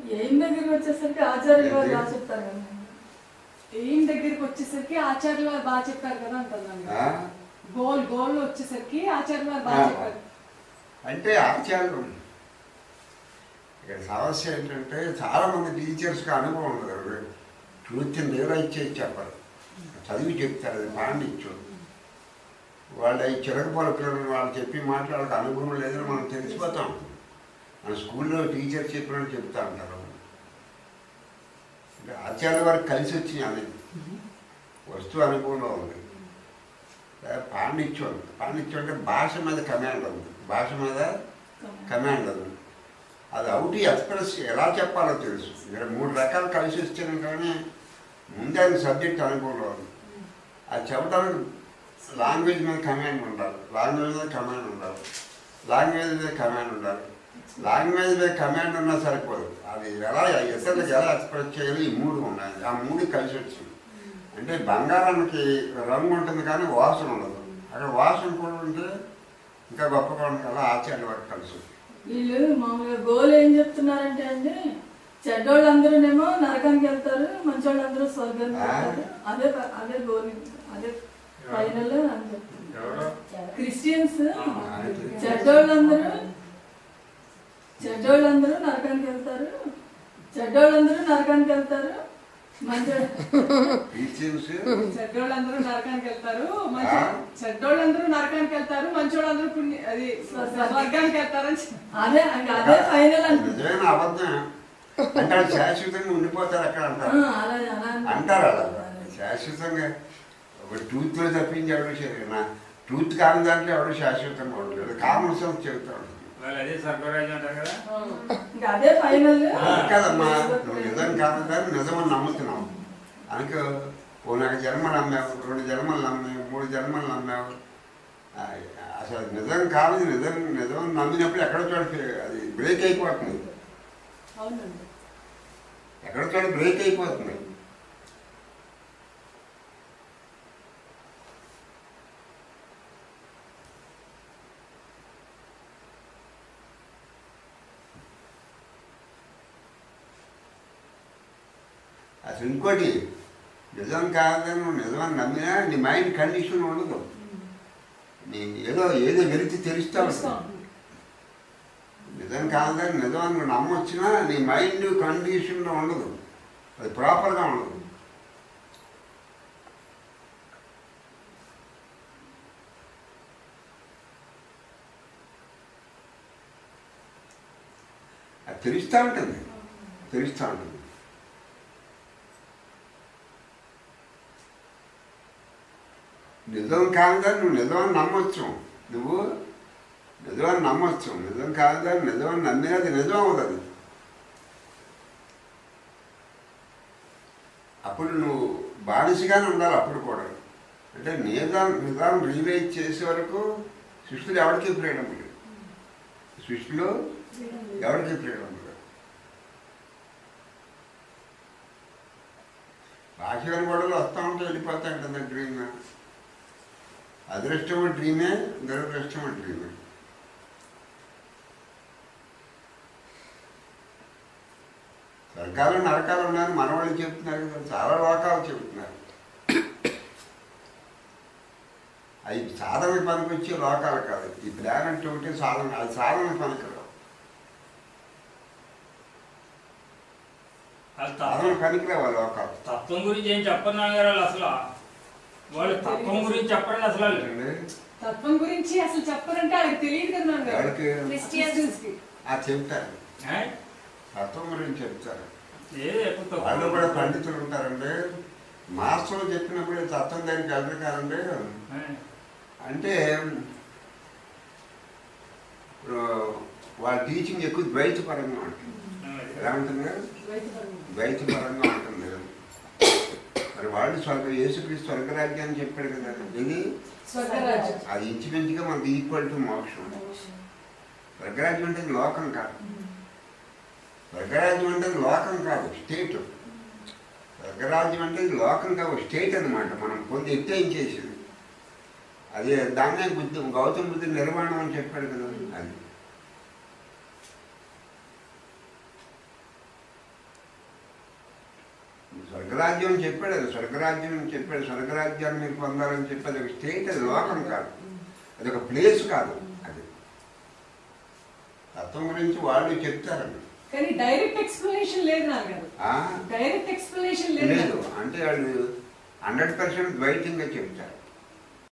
ఏం దగ్గరికి వచ్చేసరికి ఆచార్యులు గారు బాగా చెప్తారు కదా ఏం దగ్గరికి వచ్చేసరికి ఆచార్యులు వారు బాగా చెప్పారు కదా అంటున్నాను ఆ? గోల్ గోల్ వచ్చేసరికి ఆచార్యులు వారు బాగా ఆ. చెప్పారు అంటే ఆచార్యం ఇక్కడ సమస్య ఏంటంటే చాలా మంది టీచర్స్కి అనుభవం ఉండదు ట్రూత్ని రియలైజ్ చేసి చెప్పరు చదివి చెప్తారు అది పాండిత్యం వాళ్ళు ఈ చిరక పలుకులను వాళ్ళు చెప్పి మాట్లాడక అనుభవం లేదని మనం తెలిసిపోతాం మన స్కూల్లో టీచర్ చెప్పినట్టు చెప్తా ఉంటారు అంటే ఆచార్య వారికి కలిసి వచ్చింది అది వస్తువు అనుభవంలో ఉంది పాండిత్యం ఉంది. పాండిత్యం అంటే భాష మీద కమాండ్ ఉంది భాష మీద కమాండ్ ఉంది అది అవుట్ ఎక్స్ప్రెస్ ఎలా చెప్పాలో తెలుసు ఇక్కడ మూడు రకాలు కలిసి వచ్చాను కానీ ముందే అది సబ్జెక్ట్ అనుభవంలో ఉంది అది చెప్పడానికి లాంగ్వేజ్ మీద కమాండ్ ఉండాలి లాంగ్వేజ్ మీద కమాండ్ ఉండాలి లాంగ్వేజ్ మీద కమాండ్ ఉండాలి లాంగ్వేజ్ మీద కమాండ్ ఉన్నా సరిపోదు అది ఎలా ఇతరులకు ఎలా ఎక్స్ప్రెస్ చేయాలి ఈ మూడు ఉన్నాయి ఆ మూడు కలిసి వచ్చింది అంటే బంగారానికి రంగు ఉంటుంది కానీ వాసన ఉండదు అక్కడ వాసన కూడా ఉంటే ఇంకా గొప్పగా ఉంటుంది అలా ఆచార్య వరకు కలిసి వచ్చింది. వీళ్ళు మామూలుగా గోల్ ఏం చెప్తున్నారంటే అండి చెడ్డోళ్ళందరూనేమో నరకానికి వెళ్తారు మంచోళ్ళందరూ స్వర్గానికి వెళ్తారు అదే ప- అదే గోల్ అదే ఫైనల్ అని చెప్తున్నారు క్రిస్టియన్స్ చెడ్డోళ్ళందరూ చెడ్డోళ్ళందరూ నరకానికి వెళ్తారు చెడ్డోళ్ళందరూ నరకానికి వెళ్తారు మంచో క్రిస్టియన్స్ చెడ్డోళ్ళందరూ నరకానికి వెళ్తారు మంచి ఆ? చెడ్డోళ్ళందరూ నరకానికి వెళ్తారు మంచోళ్ళందరూ పుణ్య అది స్వర్గానికి వెళ్తారని చెప్ప- అదే ఇంకా అదే ఫైనల్ అంటే నిజమైన అబద్ధం అంటే వాళ్ళు శాశ్వతంగా ఉండిపోతారు అక్కడ అంటారు అలా అలా అంటారు అలా శాశ్వతంగా ఒక ట్రూత్ లో తప్పించి ఎవరు చేయరు. నా ట్రూత్ కాని దాంట్లో ఎవరు శాశ్వతంగా ఉండలేదు కామన్ సెన్స్ చెబుతా ఉంటుంది వాళ్ళు అదే స్వర్గరాజ్యం అంటారు కదా ఇంకా అదే ఫైనల్ కదమ్మా నువ్వు నిజం కాదు కానీ నిజమని నమ్ముతున్నావు అందుకే ఓ నాకు జన్మలు నమ్మావు రెండు జన్మలు నమ్మావు మూడు జన్మలు నమ్మావు ఆ, అసలు నిజం కాదు నిజం నిజం నమ్మినప్పుడు ఎక్కడ చోట అది బ్రేక్ అయిపోతుంది అవునండి ఎక్కడ చోట బ్రేక్ అయిపోతుంది అసలు ఇంకోటి నిజం కాదని నువ్వు నిజమని నమ్మినా నీ మైండ్ కండిషన్ ఉండదు నీ ఏదో ఏదో వెలితి తెలుస్తా తెలుస్తా ఉంటుంది ఉంటుంది. నిజం కాదని నిజం అని నువ్వు నమ్మొచ్చినా నీ మైండ్ కండిషన్లో ఉండదు అది ప్రాపర్గా ఉండదు అది తెలుస్తూ ఉంటుంది తెలుస్తూ ఉంటుంది నిజం కాదని నువ్వు నిజమని నమ్మొచ్చు నువ్వు నిజమని నమ్మొచ్చు నిజం కాదని నిజమని నమ్మినది నిజం అవుతుంది అప్పుడు నువ్వు బానిసగానే ఉండాలి అప్పుడు కూడా అంటే నిజం నిజాం రియలైజ్ చేసే వరకు సృష్టిలో ఎవరికి ఫ్రీడమ్ లేదు సృష్టిలో ఎవరికి ఫ్రీడమ్ లేదు బాహ్యమైన గొడవలు వస్తూ ఉంటే వెళ్ళిపోతా ఉంటుంది డ్రీమ్ అదృష్టం డ్రీమే దురదృష్టం డ్రీమే స్వర్గాలు నరకాలు ఉన్నాయని మన వాళ్ళు చెప్తున్నారు కదా చాలా లోకాలు చెబుతున్నారు అవి సాధన పనికొచ్చే లోకాలు కాదు ఈ ప్లానెట్ ఒకటి సాధన అది సాధన పనికిరావు వాళ్ళు సాధన తత్వం పనికిరావు ఆ లోకాలు తత్వం గురించి ఏం చెప్పరు నాన్నగారు వాళ్ళు అసలు వాళ్ళు తత్వం గురించి చెప్పండి అసలు వాళ్ళు. ఏంటండి? తత్వం గురించి అసలు చెప్పరంటే వాళ్ళకి తెలియదు కదా నాన్నగారు ఎవరికి క్రిస్టియన్స్ కి ఆ చెప్తారు ఏ? తత్వం గురించి చెప్తారు ఏదో ఎక్కువ తక్కువ. వాళ్ళు కూడా పండితులు ఉంటారండి మాస్టర్లు చెప్పినప్పుడు తత్వం దానికి వెళ్ళరు కాదండి ఏ? అంటే ఇప్పుడు వాళ్ళ టీచింగ్ ఎక్కువ ద్వైతపరంగా ఉంటుంది ఎలా ఉంటుంది ద్వైతపరంగా ఉంటుంది మరి వాళ్ళు స్వర్గ యేసుక్రీస్తు స్వర్గరాజ్యాన్ని చెప్పాడు కదా ఇది స్వర్గరాజ్యం అది ఇంచుమించుగా మనకి ఈక్వల్ టు మోక్షం స్వర్గరాజ్యం అంటే లోకం కాదు స్వర్గరాజ్యం అంటే లోకం కాదు స్టేట్ స్వర్గరాజ్యం అంటే ఇది లోకం కాదు స్టేట్ అన్నమాట మనం కొంత ఎత్తేయించేసింది అదే దాన్నే బుద్ధి గౌతమ బుద్ధి నిర్మాణం అని చెప్పాడు కదా అది స్వర్గరాజ్యం చెప్పాడు అది స్వర్గరాజ్యం అని చెప్పాడు స్వర్గరాజ్యాన్ని మీరు పొందాలని చెప్పేది ఒక స్టేట్ అది లోకం కాదు అది ఒక ప్లేస్ కాదు అది తత్వం గురించి వాళ్ళు చెప్తారండి కానీ డైరెక్ట్ ఎక్స్ప్లెనేషన్ లేదు నాన్నగారు ఆ? డైరెక్ట్ ఎక్స్ప్లెనేషన్ లేదు లేదు అంటే వాళ్ళు హండ్రెడ్ పర్సెంట్ ద్వైతంగా చెప్తారు